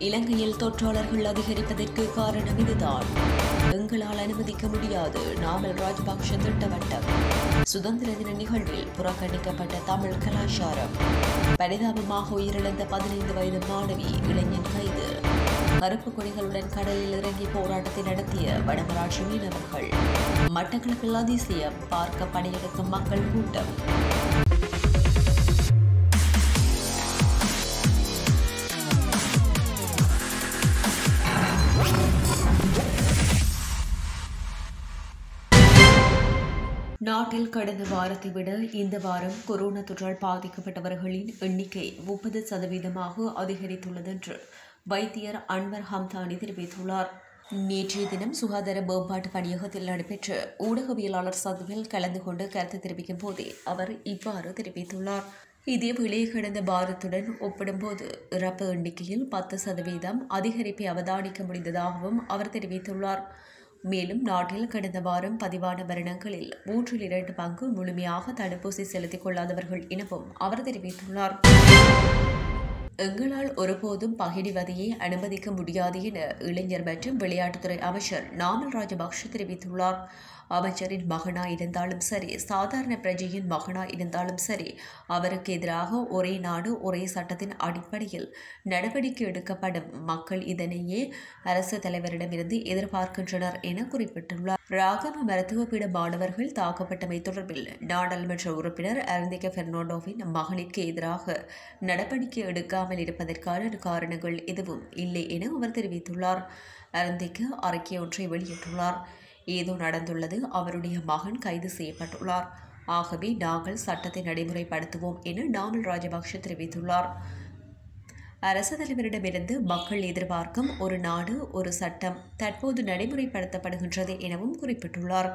இலங்கையில் தொற்றாளர்கள் அதிகரிப்பதற்கு காரணம் இதுதான் எங்களால் அனுமதிக்க முடியாது நாமல் ராஜபக்ஷ திட்டவட்டம் சுதந்திர தின நிகழ்வில் புறக்கணிக்கப்பட்ட தமிழ் கலாச்சாரம் பரிதாபமாக உயிரிழந்த பதினைந்து வயது மாணவி இளைஞன் கைது கருப்பு கொடிகளுடன் கடலில் இறங்கி போராட்டத்தை நடத்திய வடமராட்சி மீனவர்கள் மட்டக்களப்பில் அதிசயம் பார்க்க பணியெடுக்கும் மக்கள் கூட்டம் நாட்டில் கடந்த வாரத்தை விட இந்த வாரம் கொரோனா தொற்றால் பாதிக்கப்பட்டவர்களின் எண்ணிக்கை முப்பது சதவீதமாக அதிகரித்துள்ளது என்று வைத்தியர் அன்வர் ஹம்தானி தெரிவித்துள்ளார் நேற்றைய தினம் சுகாதார மேம்பாட்டு பணியகத்தில் நடைபெற்ற ஊடகவியலாளர் சந்திப்பில் கலந்து கொண்டு கருத்து தெரிவிக்கும் போதே அவர் இவ்வாறு தெரிவித்துள்ளார் இதேவேளை கடந்த வாரத்துடன் ஒப்பிடும்போது இறப்பு எண்ணிக்கையில் பத்து சதவீதம் அதிகரிப்பை அவதானிக்க முடிந்ததாகவும் அவர் தெரிவித்துள்ளார் மேலும் நாட்டில் கடந்த வாரம் பதிவான மரணங்களில் மூன்றில் இரண்டு பங்கு முழுமையாக தடுப்பூசி செலுத்திக் கொள்ளாதவர்கள் எனவும் அவர் தெரிவித்துள்ளார் எங்களால் ஒருபோதும் பகிடிவதையை அனுமதிக்க முடியாது என இளைஞர் மற்றும் விளையாட்டுத்துறை அமைச்சர் நாமல் ராஜபக்ஷ தெரிவித்துள்ளார் அமைச்சரின் மகனா இருந்தாலும் சரி சாதாரண பிரஜையின் மகனா இருந்தாலும் சரி அவருக்கு எதிராக ஒரே நாடு ஒரே சட்டத்தின் அடிப்படையில் நடவடிக்கை எடுக்கப்படும் மக்கள் இதனையே அரசு தலைவரிடமிருந்து எதிர்பார்க்கின்றனர் என குறிப்பிட்டுள்ளார் ராகவ மருத்துவ பீட மாணவர்கள் தாக்கப்பட்டமை தொடர்பில் நாடாளுமன்ற உறுப்பினர் அருந்திக பெர்னாண்டோவின் மகனுக்கு எதிராக நடவடிக்கை எடுக்காமல் இருப்பதற்கான காரணங்கள் எதுவும் இல்லை என அவர் தெரிவித்துள்ளார் அருந்திக்கு அறிக்கை ஒன்றை வெளியிட்டுள்ளார் ஏதோ நடந்துள்ளது அவருடைய மகன் கைது செய்யப்பட்டுள்ளார் ஆகவே நாங்கள் சட்டத்தை நடைமுறைப்படுத்துவோம் என நாமல் ராஜபக்ஷ தெரிவித்துள்ளார் அரசு தலைவரிடமிருந்து மக்கள் எதிர்பார்க்கும் ஒரு நாடு ஒரு சட்டம் தற்போது நடைமுறைப்படுத்தப்படுகின்றது எனவும் குறிப்பிட்டுள்ளார்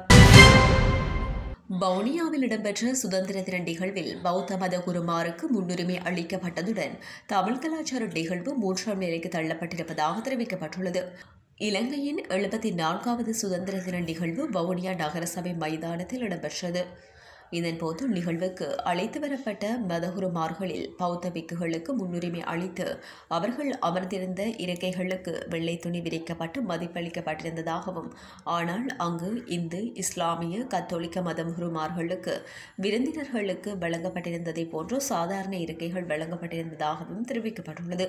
வவுனியாவில் இடம்பெற்ற சுதந்திர தின நிகழ்வில் பௌத்த மத குருமாருக்கு முன்னுரிமை அளிக்கப்பட்டதுடன் தமிழ் கலாச்சார நிகழ்வு மூன்றாம் நிலைக்கு தள்ளப்பட்டிருப்பதாக தெரிவிக்கப்பட்டுள்ளது இலங்கையின் எழுபத்தி நான்காவது சுதந்திர தின நிகழ்வு வவுனியா நகரசபை மைதானத்தில் இடம்பெற்றது இதன்போது நிகழ்வுக்கு அழைத்து வரப்பட்ட மதகுருமார்களில் பௌத்த பிக்குகளுக்கு முன்னுரிமை அளித்து அவர்கள் அமர்ந்திருந்த இருக்கைகளுக்கு வெள்ளை துணி விரிக்கப்பட்டு மதிப்பளிக்கப்பட்டிருந்ததாகவும் ஆனால் அங்கு இந்து இஸ்லாமிய கத்தோலிக்க மதம் குருமார்களுக்கு விருந்தினர்களுக்கு வழங்கப்பட்டிருந்ததை போன்று சாதாரண இருக்கைகள் வழங்கப்பட்டிருந்ததாகவும் தெரிவிக்கப்பட்டுள்ளது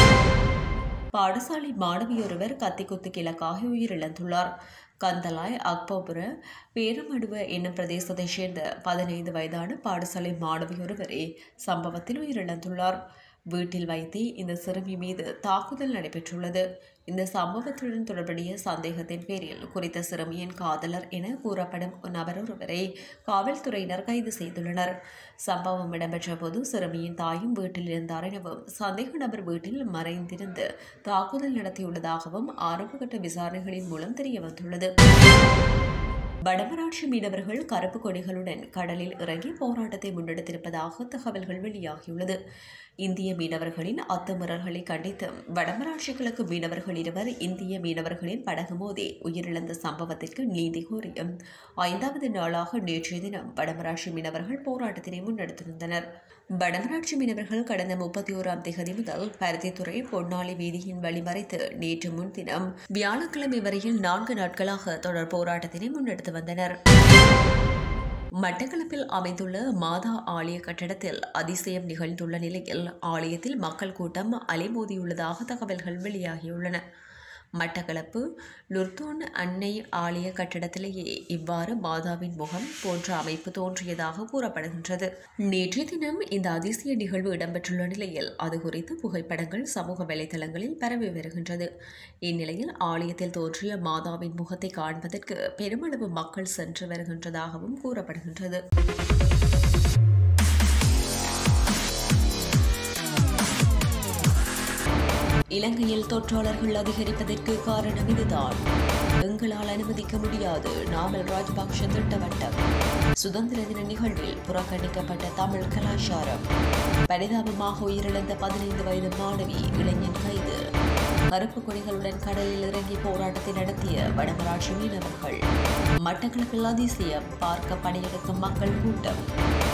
பாடசாலை மாணவியொருவர் கத்திக்குத்து கிழக்காக உயிரிழந்துள்ளார் கந்தலாய் அக்போபுர பேரமடுவ என்னும் பிரதேசத்தைச் சேர்ந்த பதினைந்து வயதான பாடசாலை மாணவியொருவரே சம்பவத்தில் உயிரிழந்துள்ளார் வீட்டில் வைத்தே இந்த சிறுமி மீது தாக்குதல் நடைபெற்றுள்ளது இந்த சம்பவத்துடன் தொடர்புடைய சந்தேகத்தின் பேரில் குறித்த சிறுமியின் காதலர் என கூறப்படும் நபர் ஒருவரை காவல்துறையினர் கைது செய்துள்ளனர் சம்பவம் இடம்பெற்ற போது சிறுமியின் தாயும் வீட்டில் இருந்தார் எனவும் சந்தேக நபர் வீட்டில் மறைந்திருந்து தாக்குதல் நடத்தியுள்ளதாகவும் ஆரம்பகட்ட விசாரணைகளின் மூலம் தெரியவந்துள்ளது வடமராட்சி மீனவர்கள் கருப்பு கொடிகளுடன் கடலில் இறங்கி போராட்டத்தை முன்னெடுத்திருப்பதாக தகவல்கள் வெளியாகியுள்ளது இந்திய மீனவர்களின் அத்துமீறல்களை கண்டித்து வடமராட்சி கிழக்கு மீனவர்கள் இருவர் இந்திய மீனவர்களின் படகு மோதி உயிரிழந்த சம்பவத்திற்கு நீதி கோரியும் ஐந்தாவது நாளாக நேற்றைய தினம் வடமராட்சி மீனவர்கள் போராட்டத்தினை முன்னெடுத்திருந்தனர் வடமராட்சி மீனவர்கள் கடந்த முப்பத்தி ஓராம் தேதி முதல் பருத்தித்துறை பொன்னாளி வீதியின் வழிமறைத்து நேற்று முன்தினம் வியாழக்கிழமை வரையில் நான்கு நாட்களாக தொடர் போராட்டத்தினை முன்னெடுத்து வந்தனர் மட்டக்களப்பில் அமைந்துள்ள மாதா ஆலய கட்டடத்தில் அதிசயம் நிகழ்ந்துள்ள நிலையில் ஆலயத்தில் மக்கள் கூட்டம் அலைமோதியுள்ளதாக தகவல்கள் வெளியாகியுள்ளன மட்டக்களப்பு லுர்தோன் அன்னை ஆலய கட்டடத்திலேயே இவ்வாறு மாதாவின் முகம் போன்ற அமைப்பு தோன்றியதாக கூறப்படுகின்றது நேற்றைய தினம் இந்த அதிசய நிகழ்வு இடம்பெற்றுள்ள நிலையில் அது குறித்து புகைப்படங்கள் சமூக வலைதளங்களில் பரவி வருகின்றது இந்நிலையில் ஆலயத்தில் தோன்றிய மாதாவின் முகத்தை காண்பதற்கு பெருமளவு மக்கள் சென்று வருகின்றதாகவும் கூறப்படுகின்றது இலங்கையில் தொற்றாளர்கள் அதிகரிப்பதற்கு காரணம் இதுதான் எங்களால் அனுமதிக்க முடியாது நாமல் ராஜபக்ஷ திட்டவட்டம் சுதந்திர தின நிகழ்வில் புறக்கணிக்கப்பட்ட தமிழ் கலாச்சாரம் பரிதாபமாக உயிரிழந்த பதினைந்து வயது மாணவி இளைஞன் கைது கருப்பு கொடிகளுடன் கடலில் இறங்கி போராட்டத்தை நடத்திய வடமராட்சி மீனவர்கள் மட்டக்களப்பில் அதிசயம் பார்க்க பணியெடுக்கும் மக்கள் கூட்டம்